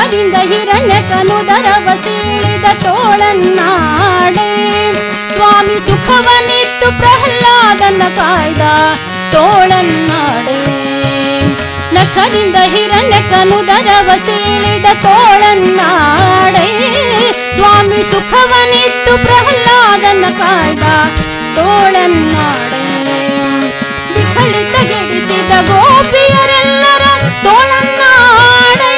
ನಖದಿಂದ ಹಿರಣ್ಯ ಕನುದರವ ಸೀಳಿದ ತೋಳನ್ನಾಡೆ ಸ್ವಾಮಿ ಸುಖವನಿತ್ತು ಪ್ರಹ್ಲಾದನ ಕಾಯ್ದ ತೋಳನ್ನಾಡೆ ನಖದಿಂದ ಹಿರಣ್ಯ ಕನುದರವ ಸೀಳಿದ ತೋಳನ್ನಾಡೆ ಸ್ವಾಮಿ ಸುಖವನಿತ್ತು ಪ್ರಹ್ಲಾದನ ಕಾಯ್ದ ತೋಳನ್ನಾಡೆ ವಿಖಳಿತ ಗೆಡಿಸಿದ ಗೋಪಿಯರೆಲ್ಲರ ತೋಳನ್ನಾಡೆ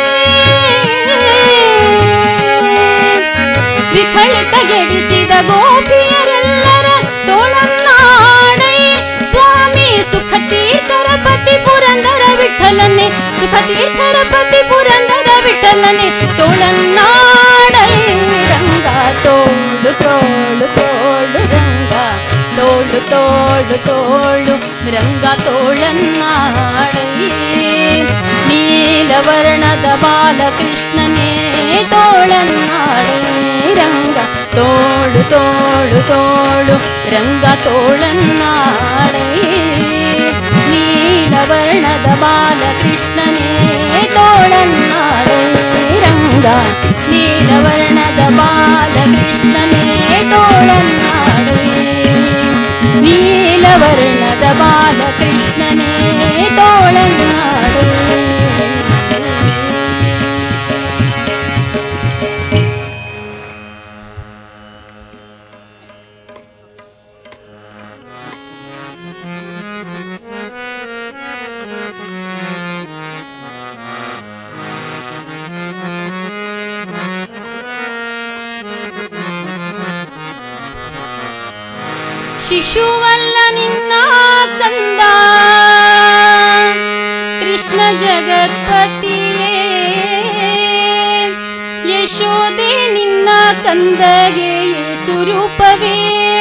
ವಿಖಳಿತ ಗೆಡಿಸಿದ ಗೋಪಿಯರೆಲ್ಲರ ತೋಳನ್ನಾಡೆ ಸ್ವಾಮಿ ಸುಖ ತೀರ್ಥರ ಪತಿ ಪುರಂದರ ವಿಠಲನೆ ಸುಖ ತೀರ್ಥರ ಪತಿ ಪುರಂದರ ವಿಠಲನೆ ತೋಳನ್ನಾಡೆ ರಂಗ ತೋಳು ತೋಳು ತೋಳು ರಂಗ ತೋಳು ತೋಳು ತೋಳು ರಂಗ ತೋಳನ್ನಾಡೆ ನೀಲವರ್ಣದ ಬಾಲಕೃಷ್ಣನೇ ತೋಳನ್ನಾಡೆ ರಂಗ ತೋಳು ತೋಳು ತೋಳು ರಂಗ ತೋಳನ್ನಾಡೆ ನೀಲವರ್ಣದ ಬಾಲಕೃಷ್ಣನೇ ತೋಳನ್ನಾಡೆ ರಂಗ ನೀಲವರ್ಣದ ಬಾಲಕೃಷ್ಣನೇ ತೋಳನ್ನಾಡೆ ನೀಲವರ್ಣದ ಬಾಲಕೃಷ್ಣನೇ ತೋಳನ್ನಾಡೆ ಶಿಶುವಲ್ಲ ನಿನ್ನ ಕಂದ ಕೃಷ್ಣ ಜಗತ್ಪತಿಯೇ ಯಶೋದೆ ನಿನ್ನ ಕಂದಗೆ ಸ್ವರೂಪವೇ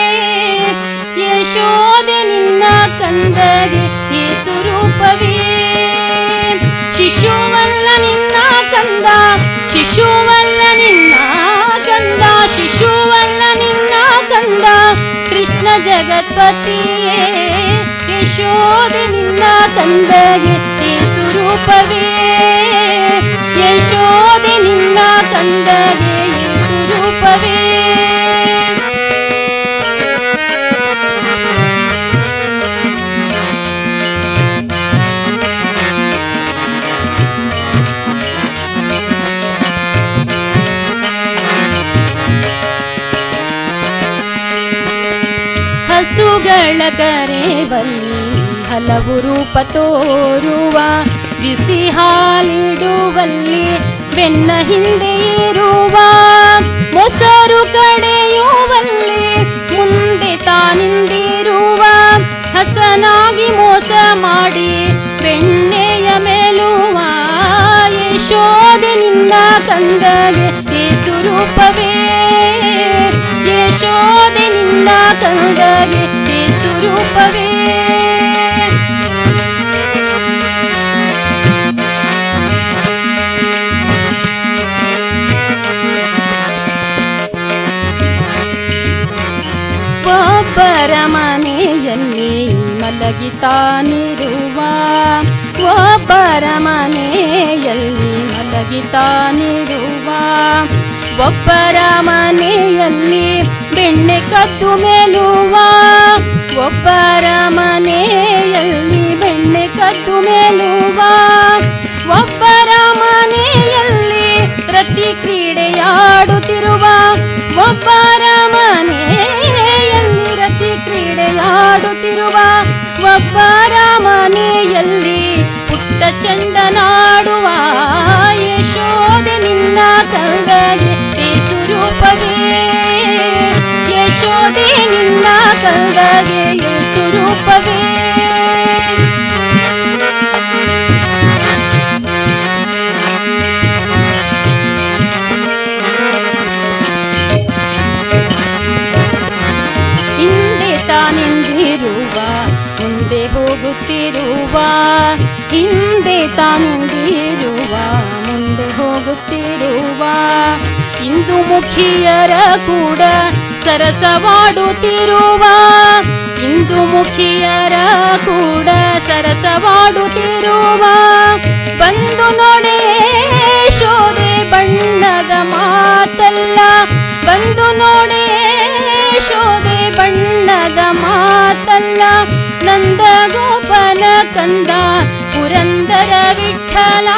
ಯಶೋದೆ ನಿನ್ನ ಕಂದಗೆ ಸ್ವರೂಪವೇ ಶಿಶುವಲ್ಲ ನಿನ್ನ ಕಂದ ಶಿಶುವಲ್ಲ ನಿನ್ನ ಕಂದ ಶಿಶುವಲ್ಲ ನಿನ್ನ ಕಂದ ಕೃಷ್ಣ ಜಗತ್ಪತಿಯೇ ಯಶೋದೆ ನಿನ್ನ ಕಂದಗೆ ಈ ಸ್ವರೂಪವೇ ಯಶೋದೆ ನಿನ್ನ ಕಂದಗೆ ಈ ಸ್ವರೂಪವೇ ಹಸುಗಳ ಕರೆವಲ್ಲಿ ಹಲವು ರೂಪ ತೋರುವ ಬಿಸಿ ಹಾಲಿಡುವಲ್ಲಿ ಬೆನ್ನ ಹಿಂದೆ ಇರುವ ಮೊಸರು ಕಡೆಯುವಲ್ಲಿ ಮುಂದೆ ತಾನಿಂದಿರುವ ಹಸನಾಗಿ ಮೋಸ ಮಾಡಿ ಬೆಣ್ಣೆಯ ಮೇಲುವ ಯಶೋದೆ ನಿನ್ನ ಕಂದಗೆ ಈ ಸ್ವರೂಪವೇ ಯಶೋದೆ ನಿನ್ನ ಕಂದಗೆ ಈ ಸ್ವರೂಪವೇ ಒಬ್ಬರ ಮನೆಯಲ್ಲಿ ಮಲಗಿತಾನಿರುವ ಒಬ್ಬರ ಮನೆಯಲ್ಲಿ ಮಲಗಿತಾನಿರುವ ಒಬ್ಬರ ಮನೆಯಲ್ಲಿ ಬೆಣ್ಣೆ ಕದ್ದು ಮೇಲುವ ಒಬ್ಬರ ಮನೆಯಲ್ಲಿ ಬೆಣ್ಣೆ ಕದ್ದು ಮೇಲುವ ಒಬ್ಬರ ಮನೆಯಲ್ಲಿ ರತಿ ಕ್ರೀಡೆಯಾಡುತ್ತಿರುವ ಒಬ್ಬರ ಮನೆಯಲ್ಲಿ ರತಿ ಕ್ರೀಡೆಯಾಡುತ್ತಿರುವ ಒಬ್ಬರ ಮನೆಯಲ್ಲಿ ಪುಟ್ಟ ಚಂಡನಾಡುವ ಯಶೋದೆ ನಿನ್ನ ಕಂದಗೆ ಈ ಸ್ವರೂಪವೇ ಯಶೋದೆ ನಿನ್ನ ಕಂದಗೆ ಈ ಸ್ವರೂಪವೇ ಹಿಂದೆ ತಾನೆಂದಿರುವ ಮುಂದೆ ಹೋಗುತ್ತಿರುವ ಹಿಂದೆ ತಾನೆಂದಿರುವ ಮುಂದೆ ಹೋಗುತ್ತಿರುವ ಇಂದು ಮುಖಿಯರ ಕೂಡ ಸರಸವಾಡುತ್ತಿರುವ ಇಂದು ಮುಖಿಯರ ಕೂಡ ಸರಸವಾಡುತ್ತಿರುವ ಬಂದು ನೋಡೆ ಶೋಧ ಕಂದ ಪುರಂದರ ವಿಠಲ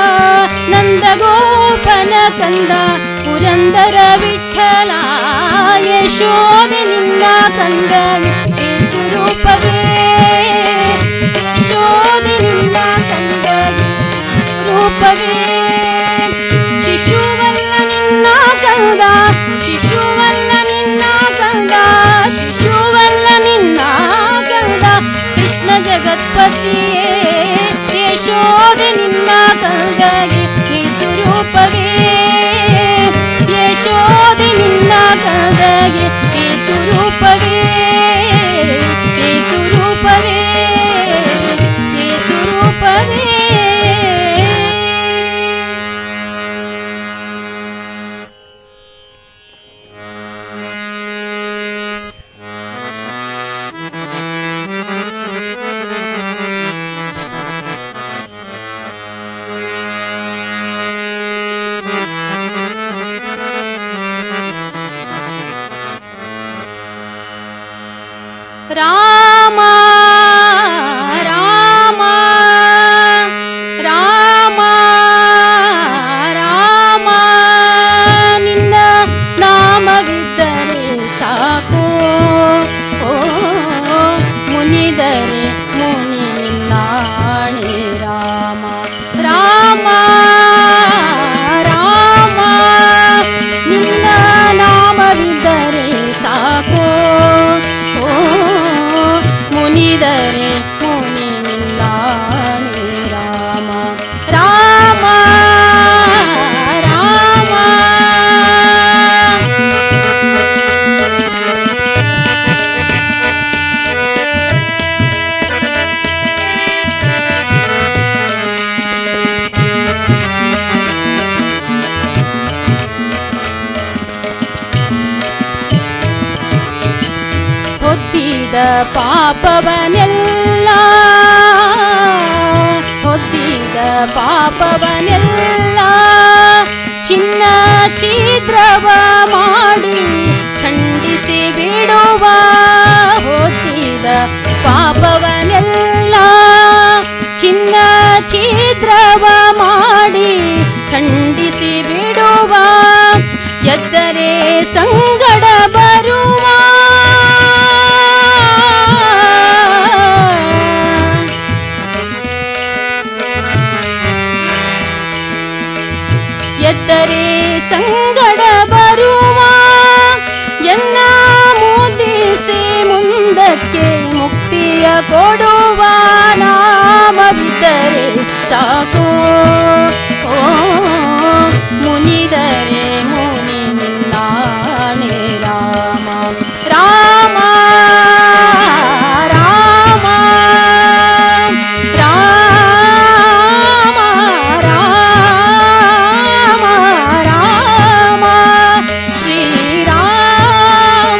ನಂದಗೋಪನ ಕಂದ ಪುರಂದರ ವಿಠಲ ಯಶೋದೆ ನಿನ್ನ ಕಂದ ಸ್ವರೂಪವೇ ಯಶೋದೆ ನಿನ್ನ ಕಂದ ರೂಪವೇ ಶಿಶುವಲ್ಲ ನಿನ್ನ ಕಂದ ಶಿಶುವಲ್ಲ ನಿನ್ನ ಕಂದ ಶಿಶುವಲ್ಲ ನಿನ್ನ ಕಂದ ಕೃಷ್ಣ ಜಗತ್ಪತಿಯೇ ಯಶೋದೆ ನಿನ್ನ ಕಂದಗೆ ಈ ಸ್ವರೂಪವೇ ಯಶೋದೆ ನಿನ್ನ ಕಂದಗೆ ಈ ಸ್ವರೂಪವೇ ಈ ಸ್ವರೂಪವೇ ಈ ಸ್ವರೂಪವೇ ರಾಮ ರಾಮ ರಾಮ ರಾಮ ನಿನ್ನ ನಾಮವಿದ್ದರೆ ಸಾಕು ಓ ಮುನಿದರೆ ಮುನಿ ನಿನ್ನಾಣೆ ರಾಮ ರಾಮ ರಾಮ ನಿನ್ನ ನಾಮವಿದ್ದರೆ ಸಾಕು ಓ ಮುನಿದರೆ ಮುನಿ ನಿನ್ನಾಣೆ ರಾಮ ರಾಮ ರಾಮ ಹೊತ್ತಿದ ಪಾಪವನೆಲ್ಲ ಹೊತ್ತಿದ ಪಾಪವನೆಲ್ಲ ಚಿನ್ನ ಛಿದ್ರವ ಮಾಡಿ ಖಂಡಿಸಿ ಬಿಡುವ ಹೊತ್ತಿದ ಪಾಪವನೆಲ್ಲ ಚಿನ್ನ ಛಿದ್ರವ ಮಾಡಿ ಖಂಡಿಸಿ ಬಿಡುವ ಎದ್ದರೆ ಸಂಗಡ ಬರುವ ಎದ್ದರೆ ಸಂಗಡ ಬರುವ ಎನ್ನ ಮುದ್ದಿಸಿ ಮುಂದಕ್ಕೆ ಮುಕ್ತಿಯ ಕೊಡುವ ನಾಮವಿದ್ದರೆ ಸಾಕು ಓ ಮುನಿದರೆ ಮುನಿ ನಿನ್ನಾಣೆ ರಾಮ ರಾಮ ರಾಮ ರಾಮ ರಾಮ ರಾಮ ಶ್ರೀರಾಮ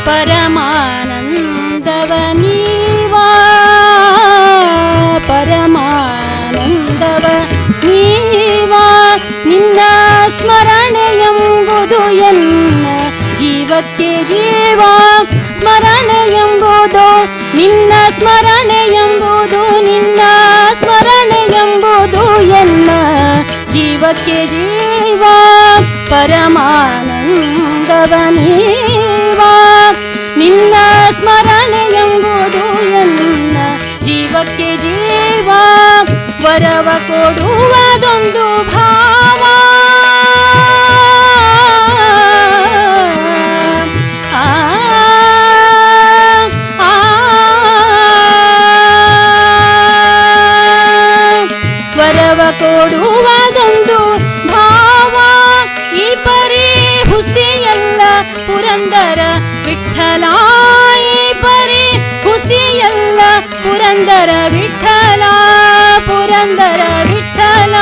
ಪರಮಾನಂದವ ನೀವಾ ಪರಮಾನಂದವ ನೀವಾ ನಿನ್ನ ಸ್ಮರಣೆಯೆಂಬುದು ಎನ್ನ ಜೀವಕ್ಕೆ ಜೀವ ಸ್ಮರಣೆ ಎಂಬುದು ನಿನ್ನ ಸ್ಮರಣೆ ಎಂಬುದು ನಿನ್ನ ಸ್ಮರಣೆ ಎಂಬುದು ಎನ್ನ ಜೀವಕ್ಕೆ ಜೀವ ಪರಮಾನಂದವ ನೀವ ನಿನ್ನ ಸ್ಮರಣೆ ಎಂಬುದು ಎನ್ನ ಜೀವಕ್ಕೆ ಜೀವ ವರವ ಕೊಡುವುದೊಂದು ಭಾವ ಆ, ಆ, ವರವ ಕೊಡುವುದೊಂದು ಭಾವ ಈ ಪರಿ ಹುಸಿಯಲ್ಲ ಪುರಂದರ ವಿಠಲ ಈ ಪರಿ ಹುಸಿಯಲ್ಲ ಪುರಂದರ ವಿಠಲ ಪುರಂದರ ವಿಠಲ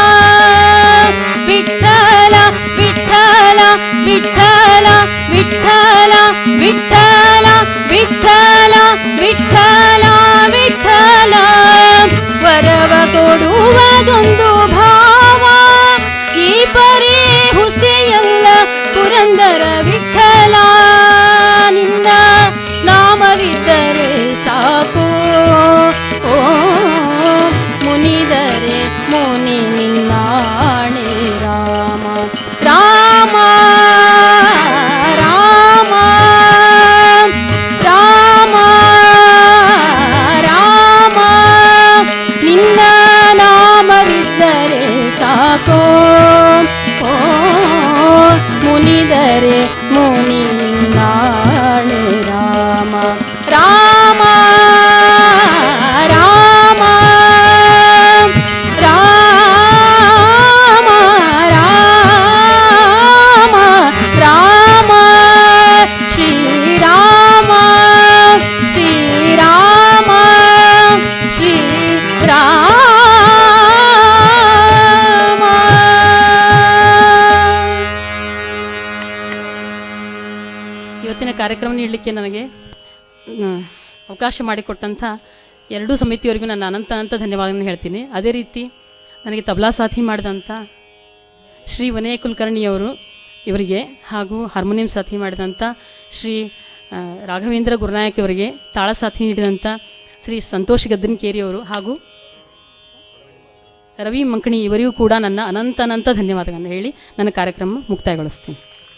ವಿಠಲ ವಿಠಲ ವಿಠಲ ವಿಠಲ ವಿಠಲ ವಿಠಲ ವಿಠಲ ವಿಠಲ ವರವ ಕೊಡುವುದೊಂದು ಭಾವ ಈ ಪರಿ ಹುಸೆಯಲ್ಲ ಪುರಂದರ ವಿಠಲ ನಿನ್ನ ನಾಮವಿದ್ದರೆ ಸಾಕು ಓ ಮುನಿದರೆ ಮುನಿ ನಿನ್ನಾಣೆ ರಾಮ ರಾಮ ರಾಮ ರಾಮ ರಾಮ ನಿನ್ನ ನಾಮವಿದ್ದರೆ ಸಾಕೋ ಓ ಮುನಿದರೆ ಮುನಿ ನಿನ್ನಾಣೆ ರಾಮ ರಾಮ ರಾಮ ರಾಮ ರಾಮ ರಾಮ ಶ್ರೀರಾಮ ಶ್ರೀರಾಮ ಶ್ರೀರಾಮ ಇವತ್ತಿನ ಕಾರ್ಯಕ್ರಮ ನೀಡಲಿಕ್ಕೆ ನನಗೆ ಮ್, ಅವಕಾಶ ಮಾಡಿಕೊಟ್ಟಂಥ ಎರಡೂ ಸಮಿತಿಯವರಿಗೂ ನಾನು ಅನಂತ ಅನಂತ ಧನ್ಯವಾದಗಳನ್ನು ಹೇಳ್ತೀನಿ ಅದೇ ರೀತಿ ನನಗೆ ತಬಲಾ ಸಾಥಿ ಮಾಡಿದಂಥ ಶ್ರೀ ವಿನಯ ಕುಲಕರ್ಣಿಯವರು ಇವರಿಗೆ ಹಾಗೂ ಹಾರ್ಮೋನಿಯಂ ಸಾಥಿ ಮಾಡಿದಂಥ ಶ್ರೀ ಆ, ರಾಘವೇಂದ್ರ ಗುರುನಾಯಕ್ ಅವರಿಗೆ ತಾಳ ಸಾಥಿ ನೀಡಿದಂಥ ಶ್ರೀ ಸಂತೋಷ್ ಗದ್ದನ್ಕೇರಿಯವರು ಹಾಗೂ ರವಿ ಮಂಕಣಿ ಇವರಿಗೂ ಕೂಡ ನನ್ನ ಅನಂತ ಅನಂತ ಧನ್ಯವಾದಗಳನ್ನು ಹೇಳಿ ನನ್ನ ಕಾರ್ಯಕ್ರಮ ಮುಕ್ತಾಯಗೊಳಿಸ್ತೀನಿ